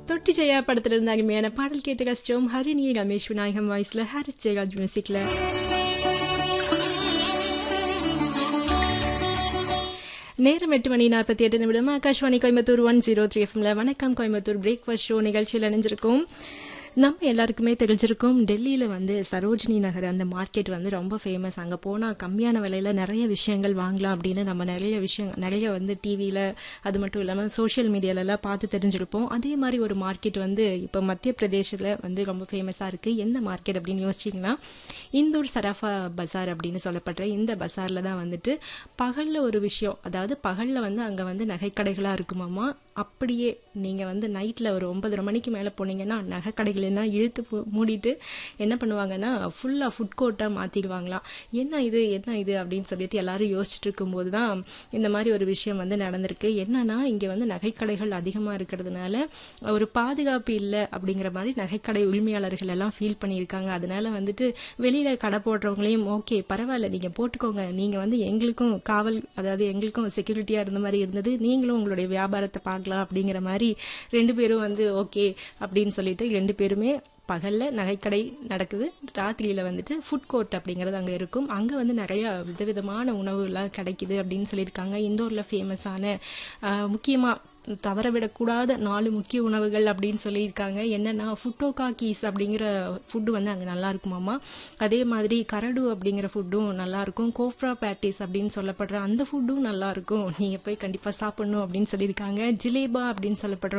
தொட்டி ஜெயா படத்துல இருந்த அருமையான பாடல் கேட்டு கஷ்டம் ஹரிணி ரமேஷ் விநாயகம் வாய்ஸ்ல ஹாரிஸ் ஜெயராஜ் மியூசிக்ல நேரம் எட்டு மணி நாற்பத்தி எட்டு நிமிடம் Akashvani Coimbatore one zero three எஃப்எம்ல வணக்கம் கோயம்புத்தூர் பிரேக்ஃபாஸ்ட் ஷோ நிகழ்ச்சியில் இணைஞ்சிருக்கோம் நம்ம எல்லாருக்குமே தெரிஞ்சிருக்கும் டெல்லியில் வந்து சரோஜினி நகர் அந்த மார்க்கெட் வந்து ரொம்ப ஃபேமஸ் அங்கே போனால் கம்மியான விலையில் நிறைய விஷயங்கள் வாங்கலாம் அப்படின்னு நம்ம நிறைய விஷயம் நிறைய வந்து டிவியில் அது மட்டும் இல்லாமல் சோஷியல் மீடியாலலாம் பார்த்து தெரிஞ்சிருப்போம் அதே மாதிரி ஒரு மார்க்கெட் வந்து இப்போ மத்திய பிரதேசத்தில் வந்து ரொம்ப ஃபேமஸாக இருக்குது எந்த மார்க்கெட் அப்படின்னு யோசிச்சிங்கன்னா இந்தூர் சராஃபா பஜார் அப்படின்னு சொல்லப்படுற இந்த பஜாரில் தான் வந்துட்டு பகலில் ஒரு விஷயம் அதாவது பகலில் வந்து அங்கே வந்து நகைக்கடைகளாக இருக்குமாமா அப்படியே நீங்கள் வந்து நைட்டில் ஒரு ஒன்பதரை மணிக்கு மேலே போனீங்கன்னா நகைக்கடைகளெல்லாம் இழுத்து பூ- மூடிட்டு என்ன பண்ணுவாங்கன்னா ஃபுல்லாக ஃபுட் கோர்ட்டாக மாற்றிடுவாங்களாம் என்ன இது என்ன இது அப்படின்னு சொல்லிட்டு எல்லாரும் யோசிச்சுட்டு இருக்கும்போது தான் இந்த மாதிரி ஒரு விஷயம் வந்து நடந்திருக்கு என்னன்னா இங்கே வந்து நகைக்கடைகள் அதிகமாக இருக்கிறதுனால ஒரு பாதுகாப்பு இல்லை அப்படிங்கிற மாதிரி நகைக்கடை உரிமையாளர்கள் எல்லாம் ஃபீல் பண்ணியிருக்காங்க அதனால வந்துட்டு வெளியில் கடை போடுறவங்களையும் ஓகே பரவாயில்ல நீங்கள் போட்டுக்கோங்க நீங்கள் வந்து எங்களுக்கும் காவல் அதாவது எங்களுக்கும் செக்யூரிட்டியாக இருந்த மாதிரி இருந்தது நீங்களும் உங்களுடைய வியாபாரத்தை பார்க்கலாம் அப்படிங்கிற மாதிரி ரெண்டு பேரும் வந்து ஓகே அப்படின்னு சொல்லிட்டு ரெண்டு பேருமே பகலில் நகைக்கடை நடக்குது ராத்திரியில் வந்துட்டு ஃபுட் கோர்ட் அப்படிங்கிறது அங்கே இருக்கும் அங்கே வந்து நிறைய விதவிதமான உணவுலாம் கிடைக்குது அப்படின்னு சொல்லியிருக்காங்க இந்தோரில் ஃபேமஸான முக்கியமாக தவறவிடக்கூடாத நாலு முக்கிய உணவுகள் அப்படின்னு சொல்லியிருக்காங்க என்னன்னா ஃபுட்டோகா கீஸ் அப்படிங்கிற ஃபுட்டு வந்து அங்கே நல்லா இருக்குமாமா அதே மாதிரி கரடு அப்படிங்கிற ஃபுட்டும் நல்லா இருக்கும் கோஃப்ரா பேட்டிஸ் அப்படின்னு சொல்லப்படுற அந்த ஃபுட்டும் நல்லா இருக்கும் நீங்கள் போய் கண்டிப்பாக சாப்பிடணும் அப்படின்னு சொல்லியிருக்காங்க ஜிலேபா அப்படின்னு சொல்லப்படுற